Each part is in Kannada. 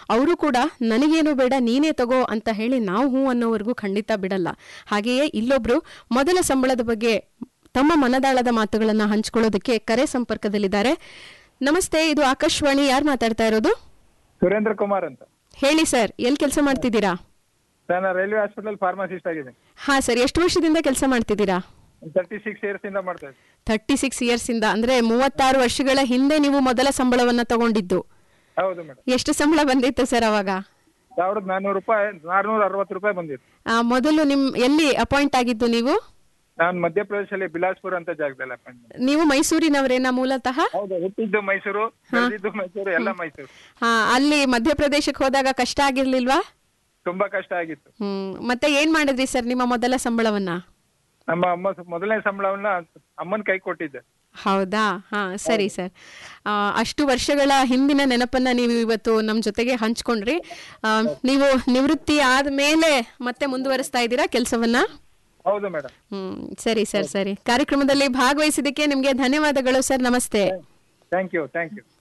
ಅವರು ಕೂಡ ನನಗೇನು ಬೇಡ ನೀನೇ ತಗೋ ಅಂತ ಹೇಳಿ ನಾವು ಹೂ ಅನ್ನೋವರೆಗೂ ಖಂಡಿತ ಬಿಡಲ್ಲ ಹಾಗೆಯೇ ಇಲ್ಲೊಬ್ರು ಮೊದಲ ಸಂಬಳದ ಬಗ್ಗೆ ತಮ್ಮ ಮನದಾಳದ ಮಾತುಗಳನ್ನ ಹಂಚ್ಕೊಳ್ಳೋದಕ್ಕೆ ಕರೆ ಸಂಪರ್ಕದಲ್ಲಿದ್ದಾರೆ ನಮಸ್ತೆ ಇದು ಆಕಾಶವಾಣಿ ಯಾರು ಮಾತಾಡ್ತಾ ಇರೋದು ಸುರೇಂದ್ರ ಕುಮಾರ್ ಅಂತ ಹೇಳಿ ಸರ್ ಎಲ್ಲಿ ಕೆಲಸ ಮಾಡ್ತಿದ್ದೀರಾ ಸರ್ ನಾನು ರೈಲ್ವೆ ಹಾಸ್ಪಿಟಲ್ ಫಾರ್ಮಸಿಸ್ಟ್ ಆಗಿದ್ದೀನಿ ಹಾ ಸರ್ ಎಷ್ಟು ವರ್ಷದಿಂದ ಕೆಲಸ ಮಾಡ್ತಿದ್ದೀರಾ ತರ್ಟಿ ಸಿಕ್ಸ್ ಇಯರ್ಸ್ ಇಂದ ಮಾಡ್ತಾ ಇದ್ದೀನಿ ಥರ್ಟಿ ಸಿಕ್ಸ್ ಇಯರ್ಸ್ ಇಂದ ಅಂದ್ರೆ ಮೂವತ್ತಾರು ವರ್ಷಗಳ ಹಿಂದೆ ನೀವು ಮೊದಲ ಸಂಬಳವನ್ನ ತಗೊಂಡಿದ್ದು ಹೌದು ಮೇಡಮ್ ಎಷ್ಟು ಸಂಬಳ ಬಂದಿತ್ತು ಸರ್ ಅವಾಗ ಸಾವಿರದ ನಾನ್ನೂರು ರೂಪಾಯಿ ನಾನ್ನೂರ ಅರವತ್ತು ರೂಪಾಯಿ ಬಂದಿತ್ತು ಆ, ಮೊದಲು ನಿಮ್ ಎಲ್ಲಿ ಅಪಾಯಿಂಟ್ ಆಗಿದ್ದು ನೀವು ನಾನು ಮಧ್ಯಪ್ರದೇಶಲ್ಲಿ ಬಿಲಾಸ್ಪುರ್ ಅಂತ ಜಾಗದಲ್ಲಿ appointment. ನೀವು ಮೈಸೂರಿನವರೇನ ಮೂಲತಃ ಹೌದು ಹುಟ್ಟಿದ್ದು ಮೈಸೂರು ಬೆಳೆದಿದ್ದು ಮೈಸೂರು ಎಲ್ಲ ಮೈಸೂರು ಹಾ ಅಲ್ಲಿ ಮಧ್ಯಪ್ರದೇಶಕ್ಕೆ ಹೋದಾಗ ಕಷ್ಟ ಆಗಿರ್ಲಿಲ್ವಾ ತುಂಬಾ ಕಷ್ಟ ಆಗಿತ್ತು ಹ್ಮ್ ಮತ್ತೆ ಏನ್ ಮಾಡಿದ್ರಿ ಸರ್ ನಿಮ್ಮ ಮೊದಲ ಸಂಬಳವನ್ನ ನಮ್ಮ ಅಮ್ಮ ಸ- ಮೊದಲನೇ ಸಂಬಳವನ್ನ ಅಮ್ಮನ ಕೈ ಕೊಟ್ಟಿದ್ದೆ ಹೌದಾ ಹಾ ಸರಿ ಸರ್ ಆ, ಅಷ್ಟು ವರ್ಷಗಳ ಹಿಂದಿನ ನೆನಪನ್ನ ನೀವು ಇವತ್ತು ನಮ್ಮ ಜೊತೆಗೆ ಹಂಚ್ಕೊಂಡ್ರಿ ಆ, ನೀವು ನಿವೃತ್ತಿ ಆದ್ಮೇಲೆ ಮತ್ತೆ ಮುಂದುವರಿಸ್ತಾ ಇದ್ದೀರಾ ಕೆಲಸವನ್ನ ಹೌದು ಮೇಡಮ್ ಹ್ಮ್ ಸರಿ ಸರ್ ಸರಿ ಕಾರ್ಯಕ್ರಮದಲ್ಲಿ ಭಾಗವಹಿಸಿದ್ದಕ್ಕೆ ನಿಮ್ಗೆ ಧನ್ಯವಾದಗಳು ಸರ್ ನಮಸ್ತೆ ಥ್ಯಾಂಕ್ ಯು ಥ್ಯಾಂಕ್ ಯು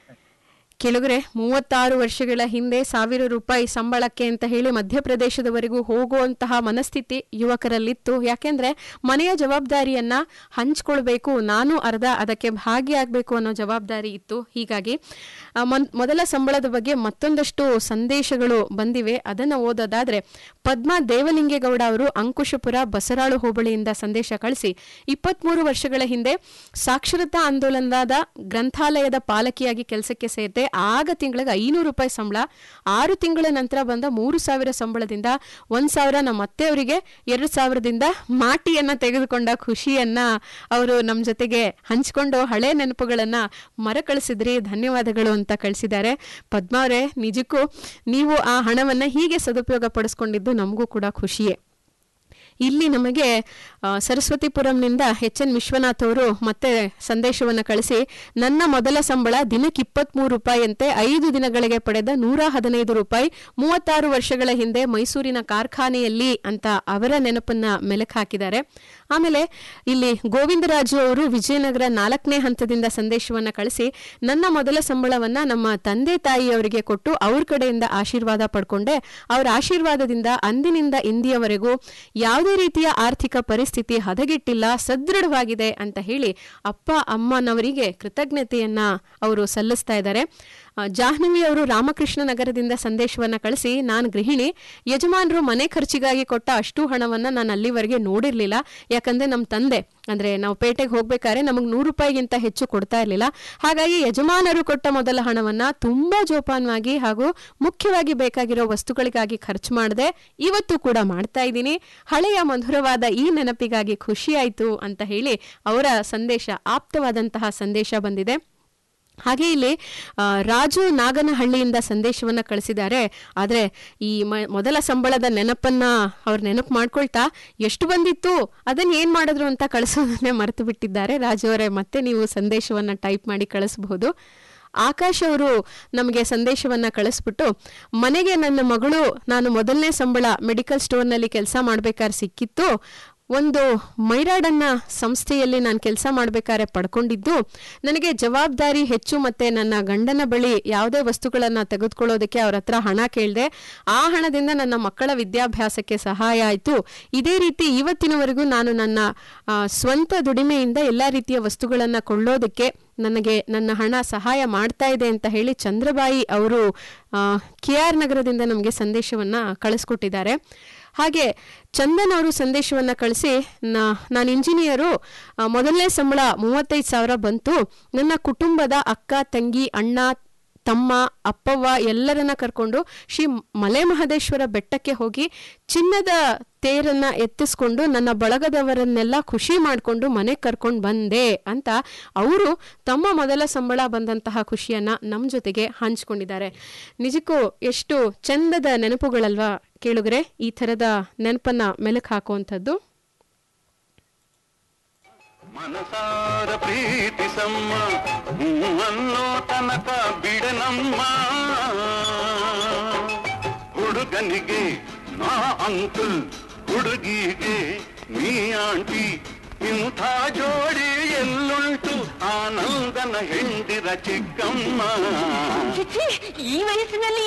ಕೆಳಗರೆ ಮೂವತ್ತಾರು ವರ್ಷಗಳ ಹಿಂದೆ ಸಾವಿರ ರೂಪಾಯಿ ಸಂಬಳಕ್ಕೆ ಅಂತ ಹೇಳಿ ಮಧ್ಯಪ್ರದೇಶದವರೆಗೂ ಹೋಗುವಂತಹ ಮನಸ್ಥಿತಿ ಯುವಕರಲ್ಲಿತ್ತು ಯಾಕೆಂದ್ರೆ ಮನೆಯ ಜವಾಬ್ದಾರಿಯನ್ನ ಹಂಚ್ಕೊಳ್ಬೇಕು ನಾನು ಅರ್ಧ ಅದಕ್ಕೆ ಭಾಗಿಯಾಗಬೇಕು ಅನ್ನೋ ಜವಾಬ್ದಾರಿ ಇತ್ತು ಹೀಗಾಗಿ ಆ, ಮನ್- ಮೊದಲ ಸಂಬಳದ ಬಗ್ಗೆ ಮತ್ತೊಂದಷ್ಟು ಸಂದೇಶಗಳು ಬಂದಿವೆ ಅದನ್ನು ಓದೋದಾದ್ರೆ ಪದ್ಮಾ ದೇವಲಿಂಗೇಗೌಡ ಅವರು ಅಂಕುಶಪುರ ಬಸರಾಳು ಹೋಬಳಿಯಿಂದ ಸಂದೇಶ ಕಳಿಸಿ ಇಪ್ಪತ್ಮೂರು ವರ್ಷಗಳ ಹಿಂದೆ ಸಾಕ್ಷರತಾ ಆಂದೋಲನದ ಗ್ರಂಥಾಲಯದ ಪಾಲಕಿಯಾಗಿ ಕೆಲಸಕ್ಕೆ ಸೇರಿದೆ ಆಗ ತಿಂಗಳಿಗೆ ಐನೂರು ರೂಪಾಯಿ ಸಂಬಳ ಆರು ತಿಂಗಳ ನಂತರ ಬಂದ ಮೂರು ಸಾವಿರ ಸಂಬಳದಿಂದ ಒಂದ್ ಸಾವಿರ ನಮ್ಮ ಅತ್ತೆಯವರಿಗೆ ಎರಡು ಸಾವಿರದಿಂದ ಮಾಟಿಯನ್ನ ತೆಗೆದುಕೊಂಡ ಖುಷಿಯನ್ನ ಅವರು ನಮ್ಮ ಜೊತೆಗೆ ಹಂಚ್ಕೊಂಡು ಹಳೆ ನೆನಪುಗಳನ್ನ ಮರಕಳಿಸಿದ್ರಿ ಧನ್ಯವಾದಗಳು ಅಂತ ಕಳಿಸಿದ್ದಾರೆ ಪದ್ಮಾ ಅವರೇ ನಿಜಕ್ಕೂ ನೀವು ಆ ಹಣವನ್ನ ಹೀಗೆ ಸದುಪಯೋಗ ಪಡಿಸ್ಕೊಂಡಿದ್ದು ನಮಗೂ ಕೂಡ ಖುಷಿಯೇ ಇಲ್ಲಿ ನಮಗೆ ಆ, ಸರಸ್ವತಿಪುರಂನಿಂದ ಎಚ್ ಎನ್ ವಿಶ್ವನಾಥ್ ಅವರು ಮತ್ತೆ ಸಂದೇಶವನ್ನು ಕಳಿಸಿ ನನ್ನ ಮೊದಲ ಸಂಬಳ ದಿನಕ್ಕೆ ಇಪ್ಪತ್ಮೂರು ರೂಪಾಯಿಯಂತೆ ಐದು ದಿನಗಳಿಗೆ ಪಡೆದ ನೂರ ಹದಿನೈದು ರೂಪಾಯಿ ಮೂವತ್ತಾರು ವರ್ಷಗಳ ಹಿಂದೆ ಮೈಸೂರಿನ ಕಾರ್ಖಾನೆಯಲ್ಲಿ ಅಂತ ಅವರ ನೆನಪನ್ನ ಮೆಲುಕು ಹಾಕಿದ್ದಾರೆ ಆಮೇಲೆ ಇಲ್ಲಿ ಗೋವಿಂದರಾಜು ಅವರು ವಿಜಯನಗರ ನಾಲ್ಕನೇ ಹಂತದಿಂದ ಸಂದೇಶವನ್ನ ಕಳಿಸಿ ನನ್ನ ಮೊದಲ ಸಂಬಳವನ್ನ ನಮ್ಮ ತಂದೆ ತಾಯಿಯವರಿಗೆ ಕೊಟ್ಟು ಅವ್ರ ಕಡೆಯಿಂದ ಆಶೀರ್ವಾದ ಪಡ್ಕೊಂಡೆ ಅವರ ಆಶೀರ್ವಾದದಿಂದ ಅಂದಿನಿಂದ ಇಂದಿಯವರೆಗೂ ಯಾವುದೇ ರೀತಿಯ ಆರ್ಥಿಕ ಪರಿಸ್ಥಿತಿ ಹದಗೆಟ್ಟಿಲ್ಲ ಸದೃಢವಾಗಿದೆ ಅಂತ ಹೇಳಿ ಅಪ್ಪ ಅಮ್ಮನವರಿಗೆ ಕೃತಜ್ಞತೆಯನ್ನ ಅವರು ಸಲ್ಲಿಸ್ತಾ ಇದ್ದಾರೆ ಆ, ಜಾಹ್ನವಿ ಅವರು ರಾಮಕೃಷ್ಣ ನಗರದಿಂದ ಸಂದೇಶವನ್ನ ಕಳಿಸಿ ನಾನು ಗೃಹಿಣಿ ಯಜಮಾನರು ಮನೆ ಖರ್ಚಿಗಾಗಿ ಕೊಟ್ಟ ಅಷ್ಟು ಹಣವನ್ನ ನಾನು ಅಲ್ಲಿವರೆಗೆ ನೋಡಿರ್ಲಿಲ್ಲ ಯಾಕಂದ್ರೆ ನಮ್ಮ ತಂದೆ ಅಂದ್ರೆ ನಾವು ಪೇಟೆಗೆ ಹೋಗ್ಬೇಕಾದ್ರೆ ನಮಗೆ ನೂರು ರೂಪಾಯಿಗಿಂತ ಹೆಚ್ಚು ಕೊಡ್ತಾ ಇರಲಿಲ್ಲ ಹಾಗಾಗಿ ಯಜಮಾನರು ಕೊಟ್ಟ ಮೊದಲ ಹಣವನ್ನ ತುಂಬಾ ಜೋಪಾನವಾಗಿ ಹಾಗೂ ಮುಖ್ಯವಾಗಿ ಬೇಕಾಗಿರೋ ವಸ್ತುಗಳಿಗಾಗಿ ಖರ್ಚು ಮಾಡದೆ ಇವತ್ತು ಕೂಡ ಮಾಡ್ತಾ ಇದ್ದೀನಿ ಹಳೆಯ ಮಧುರವಾದ ಈ ನೆನಪಿಗಾಗಿ ಖುಷಿ ಆಯ್ತು ಅಂತ ಹೇಳಿ ಅವರ ಸಂದೇಶ ಆಪ್ತವಾದಂತಹ ಸಂದೇಶ ಬಂದಿದೆ ಹಾಗೆ ಇಲ್ಲಿ ಆ, ರಾಜು ನಾಗನಹಳ್ಳಿಯಿಂದ ಸಂದೇಶವನ್ನ ಕಳಿಸಿದ್ದಾರೆ ಆದರೆ ಈ ಮ- ಮೊದಲ ಸಂಬಳದ ನೆನಪನ್ನ ಅವ್ರು ನೆನಪು ಮಾಡ್ಕೊಳ್ತಾ ಎಷ್ಟು ಬಂದಿತ್ತು ಅದನ್ನ ಏನ್ ಮಾಡಿದ್ರು ಅಂತ ಕಳಿಸೋದನ್ನೇ ಮರೆತು ಬಿಟ್ಟಿದ್ದಾರೆ ರಾಜು ಅವರೇ ಮತ್ತೆ ನೀವು ಸಂದೇಶವನ್ನ ಟೈಪ್ ಮಾಡಿ ಕಳಿಸಬಹುದು ಆಕಾಶ್ ಅವರು ನಮಗೆ ಸಂದೇಶವನ್ನ ಕಳಿಸ್ಬಿಟ್ಟು ಮನೆಗೆ ನನ್ನ ಮಗಳು ನಾನು ಮೊದಲನೇ ಸಂಬಳ ಮೆಡಿಕಲ್ ಸ್ಟೋರ್ನಲ್ಲಿ ಕೆಲಸ ಮಾಡ್ಬೇಕಾದ್ರೆ ಸಿಕ್ಕಿತ್ತು ಒಂದು ಮೈರಾಡನ್ನ ಸಂಸ್ಥೆಯಲ್ಲಿ ನಾನು ಕೆಲಸ ಮಾಡ್ಬೇಕಾದ್ರೆ ಪಡ್ಕೊಂಡಿದ್ದು ನನಗೆ ಜವಾಬ್ದಾರಿ ಹೆಚ್ಚು ಮತ್ತೆ ನನ್ನ ಗಂಡನ ಬಳಿ ಯಾವುದೇ ವಸ್ತುಗಳನ್ನ ತೆಗೆದುಕೊಳ್ಳೋದಕ್ಕೆ ಅವ್ರ ಹತ್ರ ಹಣ ಕೇಳಿದೆ ಆ ಹಣದಿಂದ ನನ್ನ ಮಕ್ಕಳ ವಿದ್ಯಾಭ್ಯಾಸಕ್ಕೆ ಸಹಾಯ ಆಯಿತು ಇದೇ ರೀತಿ ಇವತ್ತಿನವರೆಗೂ ನಾನು ನನ್ನ ಆ, ಸ್ವಂತ ದುಡಿಮೆಯಿಂದ ಎಲ್ಲ ರೀತಿಯ ವಸ್ತುಗಳನ್ನ ಕೊಳ್ಳೋದಕ್ಕೆ ನನಗೆ ನನ್ನ ಹಣ ಸಹಾಯ ಮಾಡ್ತಾ ಇದೆ ಅಂತ ಹೇಳಿ ಚಂದ್ರಬಾಯಿ ಅವರು ಕೆ ಆರ್ ನಗರದಿಂದ ನಮಗೆ ಸಂದೇಶವನ್ನ ಕಳಿಸ್ಕೊಟ್ಟಿದ್ದಾರೆ ಹಾಗೆ ಚಂದನ್ ಅವರು ಸಂದೇಶವನ್ನ ಕಳಿಸಿ ನಾನು ಇಂಜಿನಿಯರು ಆ, ಮೊದಲನೇ ಸಂಬಳ ಮೂವತ್ತೈದು ಸಾವಿರ ಬಂತು ನನ್ನ ಕುಟುಂಬದ ಅಕ್ಕ ತಂಗಿ ಅಣ್ಣ ತಮ್ಮ ಅಪ್ಪವ್ವ ಎಲ್ಲರನ್ನ ಕರ್ಕೊಂಡು ಶ್ರೀ ಮಲೆ ಮಹದೇಶ್ವರ ಬೆಟ್ಟಕ್ಕೆ ಹೋಗಿ ಚಿನ್ನದ ತೇರನ್ನ ಎತ್ತಿಸ್ಕೊಂಡು ನನ್ನ ಬಳಗದವರನ್ನೆಲ್ಲ ಖುಷಿ ಮಾಡಿಕೊಂಡು ಮನೆಗೆ ಕರ್ಕೊಂಡು ಬಂದೆ ಅಂತ ಅವರು ತಮ್ಮ ಮೊದಲ ಸಂಬಳ ಬಂದಂತಹ ಖುಷಿಯನ್ನ ನಮ್ಮ ಜೊತೆಗೆ ಹಂಚ್ಕೊಂಡಿದ್ದಾರೆ ನಿಜಕ್ಕೂ ಎಷ್ಟು ಚಂದದ ನೆನಪುಗಳಲ್ವಾ ಕೇಳುಗರೆ ಈ ಥರದ ನೆನಪನ್ನ ಮೆಲುಕು ಹಾಕುವಂಥದ್ದು ಮನಸಾರ ಪ್ರೀತಿಸಮ್ಮ ಅನ್ನೋ ತನಕ ಬಿಡನಮ್ಮ ಹುಡುಗನಿಗೆ ನಾ ಅಂಕಲ್ ಹುಡುಗಿಗೆ ನೀ ಆಂಟಿ ಇಂಥ ಜೋಡಿ ಎಲ್ಲುಂಟು ಆನಂದನ ಹೆಂಡಿರ ಚಿಕ್ಕಮ್ಮ ಚಿಚ್ಚಿ ಈ ವಯಸ್ಸಿನಲ್ಲಿ